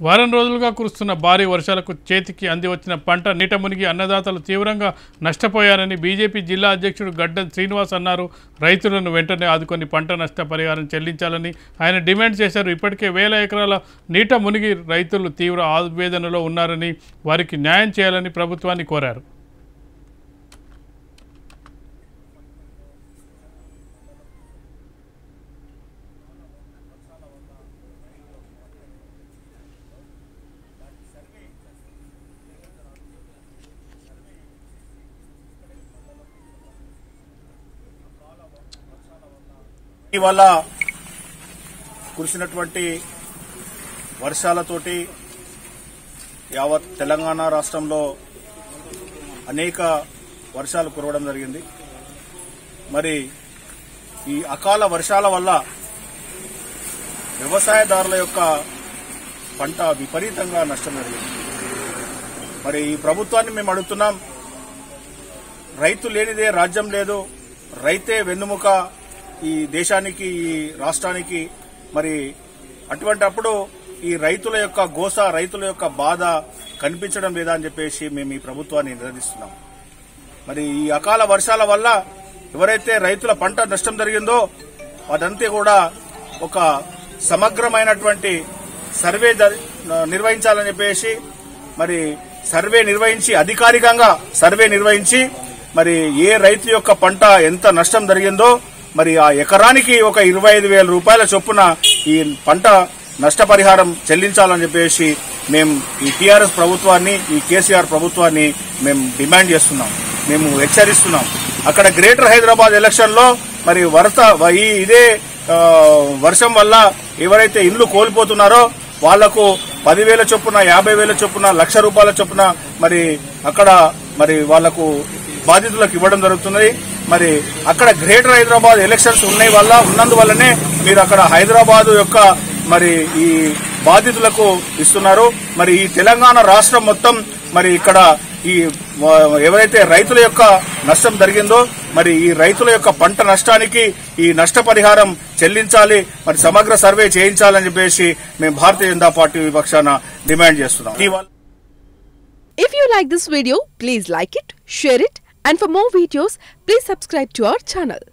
వారం రోజులుగా కురుస్తున్న భారీ వర్షాలకు చేతికి అంది వచ్చిన పంట నీట మునిగి అన్నదాతలు తీవ్రంగా నష్టపోయారని బీజేపీ జిల్లా అధ్యక్షుడు గడ్డం శ్రీనివాస్ అన్నారు రైతులను వెంటనే ఆదుకొని పంట నష్ట పరిహారం చెల్లించాలని ఆయన డిమాండ్ చేశారు ఇప్పటికే వేల ఎకరాల నీట మునిగి రైతులు తీవ్ర ఆవేదనలో ఉన్నారని వారికి న్యాయం చేయాలని ప్రభుత్వాన్ని కోరారు ఇవాళ కురిసినటువంటి వర్షాలతోటి యావత్ తెలంగాణ రాష్ట్రంలో అనేక వర్షాలు కురవడం జరిగింది మరి ఈ అకాల వర్షాల వల్ల వ్యవసాయదారుల యొక్క పంట విపరీతంగా నష్టం జరిగింది మరి ఈ ప్రభుత్వాన్ని మేము అడుగుతున్నాం రైతు లేనిదే రాజ్యం లేదు రైతే వెన్నుముక ఈ దేశానికి ఈ రాష్ట్రానికి మరి అటువంటి అప్పుడు ఈ రైతుల యొక్క గోస రైతుల యొక్క బాధ కనిపించడం లేదా అని చెప్పేసి మేము ఈ ప్రభుత్వాన్ని నిలదీస్తున్నాం మరి ఈ అకాల వర్షాల వల్ల ఎవరైతే రైతుల పంట నష్టం జరిగిందో అదంతా కూడా ఒక సమగ్రమైనటువంటి సర్వే జరి- నిర్వహించాలని చెప్పేసి మరి సర్వే నిర్వహించి అధికారికంగా సర్వే నిర్వహించి మరి ఏ రైతు యొక్క పంట ఎంత నష్టం జరిగిందో మరి ఆ ఎకరానికి ఒక ఇరవై ఐదు వేల రూపాయల చొప్పున ఈ పంట నష్టపరిహారం చెల్లించాలని చెప్పేసి మేము ఈ టీఆర్ఎస్ ప్రభుత్వాన్ని ఈ కేసీఆర్ ప్రభుత్వాన్ని మేము డిమాండ్ చేస్తున్నాం మేము హెచ్చరిస్తున్నాం అక్కడ గ్రేటర్ హైదరాబాద్ ఎలక్షన్ లో మరి వరద ఈ ఇదే ఆ, వర్షం వల్ల ఎవరైతే ఇండ్లు కోల్పోతున్నారో వాళ్లకు పదివేల చొప్పున యాభై వేల చొప్పున లక్ష రూపాయల చొప్పున మరి అక్కడ మరి వాళ్లకు బాధితులకు ఇవ్వడం జరుగుతున్నది మరి అక్కడ గ్రేటర్ హైదరాబాద్ ఎలక్షన్స్ ఉన్నాయి వల్ల ఉన్నందువల్లనే మీరు అక్కడ హైదరాబాద్ యొక్క మరి ఈ బాధితులకు ఇస్తున్నారు మరి ఈ తెలంగాణ రాష్ట్రం మొత్తం మరి ఇక్కడ ఈ వ- ఎవరైతే రైతుల యొక్క నష్టం జరిగిందో మరి ఈ రైతుల యొక్క పంట నష్టానికి ఈ నష్టపరిహారం చెల్లించాలి మరి సమగ్ర సర్వే చేయించాలని చెప్పేసి మేము భారతీయ జనతా పార్టీ విపక్షాన డిమాండ్ చేస్తున్నాం ఇటీవల If you like this video, please like it, share it, and for more videos, please subscribe to our channel.